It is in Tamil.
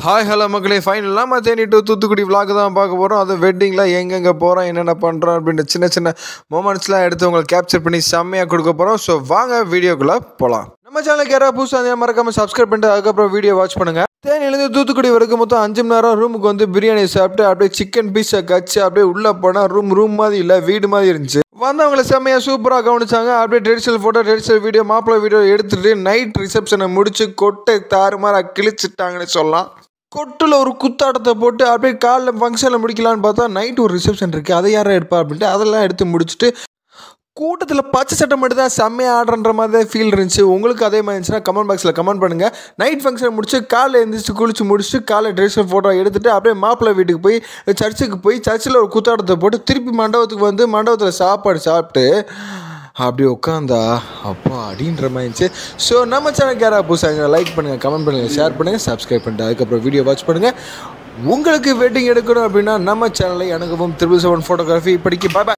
ஹாய் ஹலோ மக்களே ஃபைனல் நம்ம தேனி டு தூத்துக்குடி vlog தான் பார்க்க போகிறோம் அது வெட்டிங்கில் எங்கெங்கே போகிறோம் என்னென்ன பண்ணுறோம் அப்படின்ற சின்ன சின்ன மூமெண்ட்ஸ்லாம் எடுத்து உங்களுக்கு கேப்சர் பண்ணி செம்மையாக கொடுக்க போகிறோம் ஸோ வாங்க வீடியோக்குள்ளே போகலாம் நம்ம சேனலுக்கு யாராவது புதுசாக இருந்தால் மறக்காமல் சப்ஸ்கிரைப் பண்ணிட்டு அதுக்கப்புறம் வீடியோ வாட்ச் பண்ணுங்கள் தேனியிலேருந்து தூத்துக்குடி வரைக்கும் மொத்தம் அஞ்சு மணி நேரம் ரூமுக்கு வந்து பிரியாணி சாப்பிட்டு அப்படியே சிக்கன் பீஸை கச்சு அப்படியே உள்ளே போனால் ரூம் ரூம் மாதிரி இல்லை வீடு மாதிரி இருந்துச்சு வந்தவங்களை செம்மையாக சூப்பராக கவனிச்சாங்க அப்படியே ட்ரெடிஷனல் ஃபோட்டோ ட்ரெடிஷனல் வீடியோ மாப்பிள்ளை வீடியோ எடுத்துட்டு நைட் ரிசப்ஷனை முடிச்சு கொட்டை தாறுமாறாக கிழிச்சிட்டாங்கன்னு சொல்லலாம் கொட்டில் ஒரு குத்தாட்டத்தை போட்டு அப்படியே காலைல ஃபங்க்ஷனில் முடிக்கலான்னு பார்த்தா நைட் ஒரு ரிசப்ஷன் இருக்குது அதை யாரும் எடுப்பா அப்படின்ட்டு அதெல்லாம் எடுத்து முடிச்சுட்டு கூட்டத்தில் பச்சை சட்டை மட்டும் தான் செம்மையாக ஆடுறன்ற மாதிரி தான் ஃபீல் இருந்துச்சு உங்களுக்கு அதே மாதிரி இருந்துச்சுன்னா கமெண்ட் பாக்ஸில் கமெண்ட் பண்ணுங்கள் நைட் ஃபங்க்ஷன் முடிச்சு காலைல எழுந்திரிச்சு குளிச்சு முடிச்சுட்டு காலைல ட்ரெஸ்ஸில் ஃபோட்டோ எடுத்துகிட்டு அப்படியே மாப்பிள்ளை வீட்டுக்கு போய் சர்ச்சுக்கு போய் சர்ச்சில் ஒரு குத்தாட்டத்தை போட்டு திருப்பி மண்டபத்துக்கு வந்து மண்டபத்தில் சாப்பாடு சாப்பிட்டு அப்படி உட்காந்தா அப்பா அப்படின்ற மாதிரி இருந்துச்சு ஸோ நம்ம சேனலுக்கு யாராவது புதுசாக லைக் பண்ணுங்கள் கமெண்ட் பண்ணுங்கள் ஷேர் பண்ணுங்கள் சப்ஸ்கிரைப் பண்ணிட்டு அதுக்கப்புறம் வீடியோ வாட்ச் பண்ணுங்கள் உங்களுக்கு வெட்டிங் எடுக்கணும் அப்படின்னா நம்ம சேனலை அணுகவும் த்ரிபிள் செவன் ஃபோட்டோகிராஃபி இப்படிக்கு பாய்